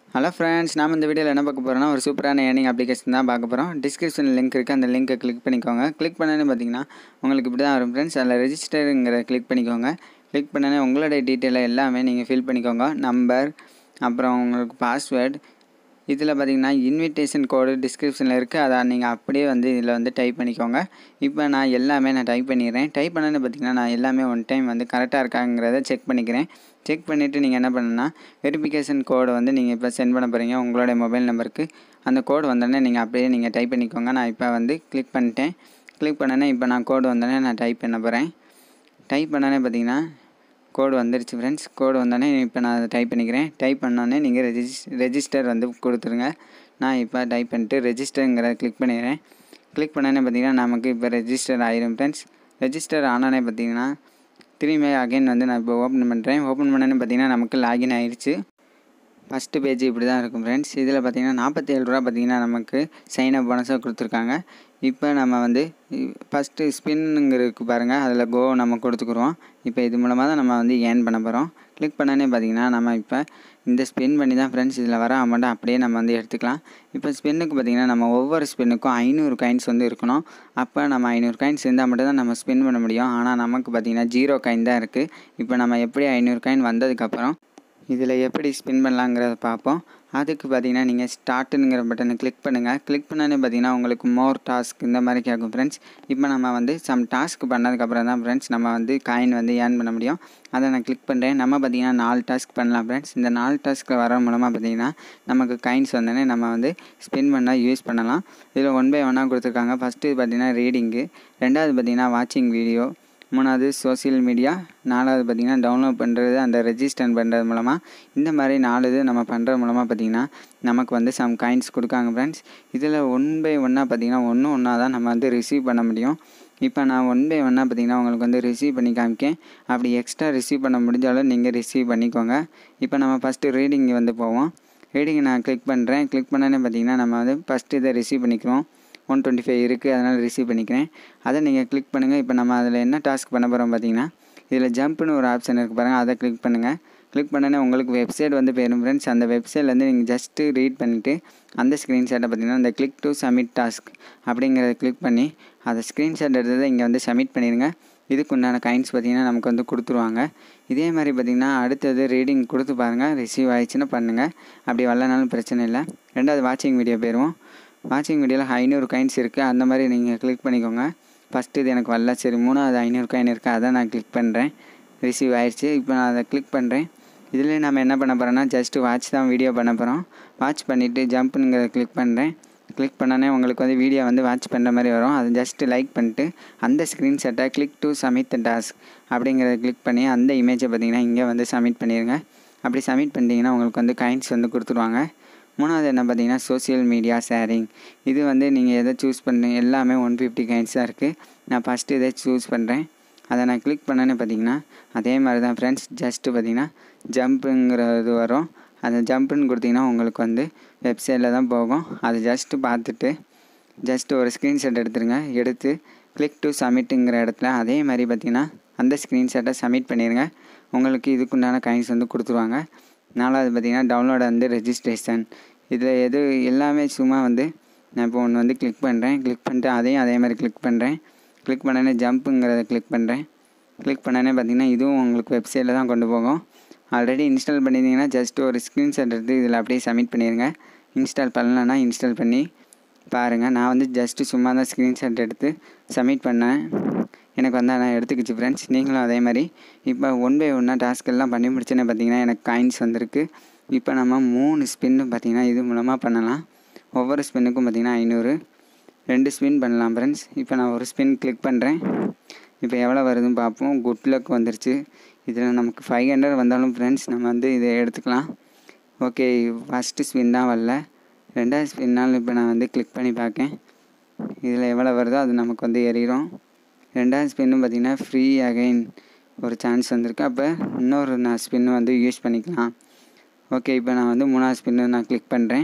hello friends நாம் இந்த வீடியோவில் என்ன பார்க்க போகிறோம்னா ஒரு சூப்பரான ஏர்னிங் அப்ளிகேஷன் தான் பார்க்க போகிறோம் டிஸ்கிரிப்ஷன் லிங்க் இருக்குது அந்த லிங்க்கை கிளிக் பண்ணிக்கோங்க கிளிக் பண்ணனே பார்த்தீங்கன்னா உங்களுக்கு இப்படி தான் வரும் ஃப்ரெண்ட்ஸ் அதில் ரெஜிஸ்டருங்கிற கிளிக் பண்ணிக்கோங்க கிளிக் பண்ணனே உங்களுடைய டீட்டெயிலை எல்லாமே நீங்கள் ஃபில் பண்ணிக்கோங்க நம்பர் அப்புறம் உங்களுக்கு பாஸ்வேர்டு இதில் பார்த்தீங்கன்னா இன்விடேஷன் கோடு டிஸ்கிரிப்ஷனில் இருக்குது அதை நீங்கள் அப்படியே வந்து இதில் வந்து டைப் பண்ணிக்கோங்க இப்போ நான் எல்லாமே நான் டைப் பண்ணிடுறேன் டைப் பண்ணனு பார்த்தீங்கன்னா நான் எல்லாமே ஒன் டைம் வந்து கரெக்டாக இருக்காங்கிறத செக் பண்ணிக்கிறேன் செக் பண்ணிவிட்டு நீங்கள் என்ன பண்ணணும்னா வெரிஃபிகேஷன் கோடை வந்து நீங்கள் இப்போ சென்ட் பண்ண போகிறீங்க உங்களோட மொபைல் நம்பருக்கு அந்த கோடு வந்தோடனே நீங்கள் அப்படியே நீங்கள் டைப் பண்ணிக்கோங்க நான் இப்போ வந்து கிளிக் பண்ணிட்டேன் கிளிக் பண்ணனே இப்போ நான் கோடு வந்தோடனே நான் டைப் பண்ண போகிறேன் டைப் பண்ணனே பார்த்தீங்கன்னா கோடு வந்துருச்சு ஃப்ரெண்ட்ஸ் கோடு வந்தோடனே இப்போ நான் அதை டைப் பண்ணிக்கிறேன் டைப் பண்ணோடனே நீங்கள் ரெஜிஸ் ரெஜிஸ்டர் வந்து கொடுத்துருங்க நான் இப்போ டைப் பண்ணிட்டு ரெஜிஸ்டருங்கிற கிளிக் பண்ணிடுறேன் கிளிக் பண்ணோன்னே பார்த்தீங்கன்னா நமக்கு இப்போ ரெஜிஸ்டர் ஆயிரும் ஃப்ரெண்ட்ஸ் ரெஜிஸ்டர் ஆனோடனே பார்த்தீங்கன்னா திரும்பி அகைன் வந்து நான் இப்போ ஓப்பன் பண்ணுறேன் ஓப்பன் பண்ணோன்னே பார்த்தீங்கன்னா நமக்கு லாகின் ஆயிடுச்சு ஃபஸ்ட்டு பேஜ் இப்படி தான் இருக்கும் ஃப்ரெண்ட்ஸ் இதில் பார்த்தீங்கன்னா நாற்பத்தி ஏழு ரூபா பார்த்தீங்கன்னா நமக்கு சைன் அப் போனஸாக கொடுத்துருக்காங்க இப்போ நம்ம வந்து ஃபஸ்ட்டு ஸ்பின்னுங்கிறதுக்கு பாருங்கள் அதில் கோ நம்ம கொடுத்துக்குறோம் இப்போ இது மூலமாக தான் நம்ம வந்து ஏர்ன் பண்ண போகிறோம் கிளிக் பண்ணனே பார்த்தீங்கன்னா நம்ம இப்போ இந்த ஸ்பின் பண்ணி தான் ஃப்ரெண்ட்ஸ் இதில் வர அமௌண்ட்டை அப்படியே நம்ம வந்து எடுத்துக்கலாம் இப்போ ஸ்பின்னுக்கு பார்த்தீங்கன்னா நம்ம ஒவ்வொரு ஸ்பின்னுக்கும் ஐநூறு காயின்ஸ் வந்து இருக்கணும் அப்போ நம்ம ஐநூறு காயின்ஸ் இருந்தால் மட்டும் தான் நம்ம ஸ்பின் பண்ண முடியும் ஆனால் நமக்கு பார்த்தீங்கன்னா ஜீரோ காயின் தான் இருக்குது இப்போ நம்ம எப்படி ஐநூறு காயின் வந்ததுக்கப்புறம் இதில் எப்படி ஸ்பின் பண்ணலாங்கிறத பார்ப்போம் அதுக்கு பார்த்தீங்கன்னா நீங்கள் ஸ்டார்ட்டுங்கிற பட்டனை கிளிக் பண்ணுங்கள் கிளிக் பண்ணனே பார்த்தீங்கன்னா உங்களுக்கு மோர் டாஸ்க் இந்த மாதிரி கேட்கும் ஃப்ரெண்ட்ஸ் இப்போ நம்ம வந்து சம் டாஸ்க் பண்ணதுக்கப்புறம் தான் ஃப்ரெண்ட்ஸ் நம்ம வந்து காயின் வந்து ஏர்ன் பண்ண முடியும் அதை நான் கிளிக் பண்ணுறேன் நம்ம பார்த்தீங்கன்னா நாலு டாஸ்க் பண்ணலாம் ஃப்ரெண்ட்ஸ் இந்த நாலு டாஸ்க்கில் வர மூலமாக பார்த்தீங்கன்னா நமக்கு காயின்ஸ் வந்தோடனே நம்ம வந்து ஸ்பின் பண்ண யூஸ் பண்ணலாம் இதில் ஒன் பை ஒன்னாக கொடுத்துருக்காங்க ஃபஸ்ட்டு பார்த்தீங்கன்னா ரீடிங்கு ரெண்டாவது பார்த்தீங்கன்னா வாட்சிங் வீடியோ மூணாவது சோசியல் மீடியா நாலாவது பார்த்திங்கன்னா டவுன்லோட் பண்ணுறது அந்த ரெஜிஸ்டர் பண்ணுறது மூலமாக இந்த மாதிரி நாலு இது நம்ம பண்ணுறது மூலமாக பார்த்திங்கன்னா நமக்கு வந்து சம் காயின்ஸ் கொடுக்காங்க ஃப்ரெண்ட்ஸ் இதில் ஒன் பை ஒன்னாக பார்த்திங்கன்னா ஒன்று ஒன்றா தான் நம்ம வந்து ரிசீவ் பண்ண முடியும் இப்போ நான் ஒன் பை ஒன்னாக பார்த்திங்கன்னா உங்களுக்கு வந்து ரிசீவ் பண்ணி காமிக்கேன் அப்படி எக்ஸ்ட்ரா ரிசீவ் பண்ண முடிஞ்சாலும் நீங்கள் ரிசீவ் பண்ணிக்கோங்க இப்போ நம்ம ஃபஸ்ட்டு ரீடிங் வந்து போவோம் ரீடிங் நான் கிளிக் பண்ணுறேன் கிளிக் பண்ணனே பார்த்திங்கன்னா நம்ம வந்து ஃபஸ்ட்டு இதை ரிசீவ் பண்ணிக்கிறோம் ஒன் டுவெண்ட்டி ஃபைவ் இருக்குது அதனால் ரிசீவ் பண்ணிக்கிறேன் அதை நீங்கள் கிளிக் பண்ணுங்கள் இப்போ நம்ம அதில் என்ன டாஸ்க் பண்ண போகிறோம் பார்த்தீங்கன்னா இதில் ஜம்ப்னு ஒரு ஆப்ஷன் இருக்குது பாருங்கள் அதை கிளிக் பண்ணுங்கள் கிளிக் பண்ணனே உங்களுக்கு வெப்சைட் வந்து போயிடும் ஃப்ரெண்ட்ஸ் அந்த வெப்சைட்லேருந்து நீங்கள் ஜஸ்ட்டு ரீட் பண்ணிவிட்டு அந்த ஸ்க்ரீன்ஷாட்டை பார்த்தீங்கன்னா இந்த கிளிக் டு சப்மிட் டாஸ்க் அப்படிங்கிறத கிளிக் பண்ணி அதை ஸ்க்ரீன்ஷாட் எடுத்ததை இங்கே வந்து சப்மிட் பண்ணிடுங்க இதுக்கு உண்டான காயின்ஸ் பார்த்திங்கன்னா நமக்கு வந்து கொடுத்துருவாங்க இதே மாதிரி பார்த்திங்கன்னா அடுத்தது ரீடிங் கொடுத்து பாருங்கள் ரிசீவ் ஆயிடுச்சுன்னா பண்ணுங்கள் அப்படி வரலனாலும் பிரச்சனை இல்லை ரெண்டாவது வாட்சிங் வீடியோ போயிடுவோம் வாட்சிங் வீடியோவில் ஐநூறு காயின்ஸ் இருக்குது அந்த மாதிரி நீங்கள் கிளிக் பண்ணிக்கோங்க ஃபஸ்ட்டு இது எனக்கு வரல சரி மூணாவது ஐநூறு காயின் இருக்குது அதை நான் கிளிக் பண்ணுறேன் ரிசீவ் ஆயிடுச்சு இப்போ நான் அதை கிளிக் பண்ணுறேன் இதில் நம்ம என்ன பண்ண போகிறோன்னா ஜஸ்ட்டு வாட்ச் தான் வீடியோ பண்ண போகிறோம் வாட்ச் பண்ணிவிட்டு ஜம்ப்புங்கிறத கிளிக் பண்ணுறேன் கிளிக் பண்ணோன்னே உங்களுக்கு வந்து வீடியோ வந்து வாட்ச் பண்ணுற மாதிரி வரும் அதை ஜஸ்ட்டு லைக் பண்ணிட்டு அந்த ஸ்க்ரீன்ஷாட்டை click to submit the task அப்படிங்கிறத கிளிக் பண்ணி அந்த இமேஜை பார்த்தீங்கன்னா இங்கே வந்து சப்மிட் பண்ணிடுங்க அப்படி சப்மிட் பண்ணிட்டீங்கன்னா உங்களுக்கு வந்து காயின்ஸ் வந்து கொடுத்துருவாங்க மூணாவது என்ன பார்த்தீங்கன்னா சோசியல் மீடியா ஷேரிங் இது வந்து நீங்கள் எதை சூஸ் பண்ண எல்லாமே ஒன் ஃபிஃப்டி கைன்ஸ் தான் இருக்குது நான் ஃபஸ்ட்டு இதை சூஸ் பண்ணுறேன் அதை நான் கிளிக் பண்ணேன்னு பார்த்தீங்கன்னா அதே மாதிரி தான் ஃப்ரெண்ட்ஸ் ஜஸ்ட்டு பார்த்தீங்கன்னா ஜம்ப்புங்கிறது வரும் அந்த ஜம்ப்புன்னு கொடுத்தீங்கன்னா உங்களுக்கு வந்து வெப்சைட்டில் தான் போகும் அதை ஜஸ்ட்டு பார்த்துட்டு ஜஸ்ட்டு ஒரு ஸ்க்ரீன்ஷாட் எடுத்துருங்க எடுத்து கிளிக் டு சப்மிட்டுங்கிற இடத்துல அதே மாதிரி பார்த்தீங்கன்னா அந்த ஸ்க்ரீன்ஷாட்டை சப்மிட் பண்ணிடுங்க உங்களுக்கு இதுக்குண்டான காயின்ஸ் வந்து கொடுத்துருவாங்க நாலாவது பார்த்திங்கன்னா டவுன்லோட் வந்து ரெஜிஸ்ட்ரேஷன் இதில் எது எல்லாமே சும்மா வந்து நான் இப்போ ஒன்று வந்து கிளிக் பண்ணுறேன் கிளிக் பண்ணிட்டு அதையும் அதே மாதிரி கிளிக் பண்ணுறேன் கிளிக் பண்ணனே ஜம்ப்புங்கிறத கிளிக் பண்ணுறேன் கிளிக் பண்ணனே பார்த்திங்கன்னா இதுவும் உங்களுக்கு வெப்சைட்டில் தான் கொண்டு போகும் ஆல்ரெடி இன்ஸ்டால் பண்ணியிருந்தீங்கன்னா ஜஸ்ட் ஒரு ஸ்க்ரீன்ஷாட் எடுத்து இதில் அப்படியே சப்மிட் பண்ணிடுங்க இன்ஸ்டால் பண்ணலன்னா இன்ஸ்டால் பண்ணி பாருங்கள் நான் வந்து ஜஸ்ட்டு சும்மா தான் ஸ்க்ரீன்ஷாட் எடுத்து சப்மிட் பண்ணேன் எனக்கு வந்து நான் எடுத்துக்கிச்சு ஃப்ரெண்ட்ஸ் நீங்களும் அதே மாதிரி இப்போ ஒன் பை ஒன்னாக டாஸ்க் எல்லாம் பண்ணி முடிச்சோன்னே பார்த்தீங்கன்னா எனக்கு காயின்ஸ் வந்திருக்கு இப்போ நம்ம மூணு ஸ்பின்னு பார்த்தீங்கன்னா இது மூலமாக பண்ணலாம் ஒவ்வொரு ஸ்பின்னுக்கும் பார்த்திங்கன்னா ஐநூறு ரெண்டு ஸ்பின் பண்ணலாம் ஃப்ரெண்ட்ஸ் இப்போ நான் ஒரு ஸ்பின் கிளிக் பண்ணுறேன் இப்போ எவ்வளோ வருதுன்னு பார்ப்போம் குட் லக் வந்துருச்சு இதில் நமக்கு ஃபைவ் ஹண்ட்ரட் வந்தாலும் ஃப்ரெண்ட்ஸ் நம்ம வந்து இதை எடுத்துக்கலாம் ஓகே ஃபஸ்ட்டு ஸ்பின் தான் வரல ரெண்டாவது ஸ்பின்னாலும் இப்போ நான் வந்து கிளிக் பண்ணி பார்க்கேன் இதில் எவ்வளோ வருதோ அது நமக்கு வந்து எறிகிறோம் ரெண்டாவது ஸ்பின்னும் பார்த்திங்கன்னா ஃப்ரீ அகைன் ஒரு சான்ஸ் வந்திருக்கு அப்போ இன்னொரு நான் ஸ்பின்னு வந்து யூஸ் பண்ணிக்கலாம் ஓகே இப்போ நான் வந்து மூணாவது ஸ்பின்னு நான் கிளிக் பண்ணுறேன்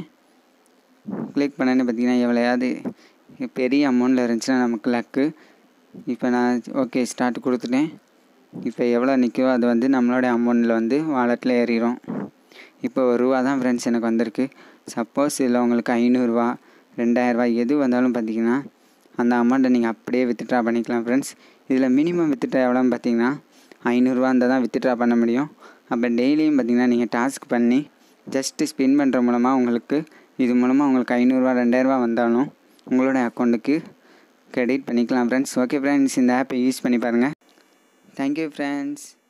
கிளிக் பண்ணேன்னு பார்த்தீங்கன்னா எவ்வளையாவது பெரிய அமௌண்ட்டில் இருந்துச்சுன்னா நமக்கு லக்கு இப்போ நான் ஓகே ஸ்டார்ட் கொடுத்துட்டேன் இப்போ எவ்வளோ நிற்கோ அது வந்து நம்மளோட அமௌண்ட்டில் வந்து வாலெட்டில் ஏறிடும் இப்போ ஒரு ரூபா தான் ஃப்ரெண்ட்ஸ் எனக்கு வந்திருக்கு சப்போஸ் இதில் உங்களுக்கு ஐநூறுரூவா ரெண்டாயிரரூவா எது வந்தாலும் பார்த்தீங்கன்னா அந்த அமௌண்ட்டை நீங்கள் அப்படியே வித்ட்ரா பண்ணிக்கலாம் ஃப்ரெண்ட்ஸ் இதில் மினிமம் வித்ட்ரா எவ்வளோன்னு பார்த்தீங்கன்னா ஐநூறுரூவா இருந்தால் தான் வித்ட்ரா பண்ண முடியும் அப்போ டெய்லியும் பார்த்தீங்கன்னா நீங்கள் டாஸ்க் பண்ணி ஜஸ்ட்டு ஸ்பின் பண்ணுற மூலமாக உங்களுக்கு இது மூலமாக உங்களுக்கு ஐநூறுரூவா ரெண்டாயிரரூவா வந்தாலும் உங்களோட அக்கௌண்ட்டுக்கு கிரெடிட் பண்ணிக்கலாம் ஃப்ரெண்ட்ஸ் ஓகே ஃப்ரெண்ட்ஸ் இந்த ஆப்பை யூஸ் பண்ணி பாருங்கள் தேங்க்யூ ஃப்ரெண்ட்ஸ்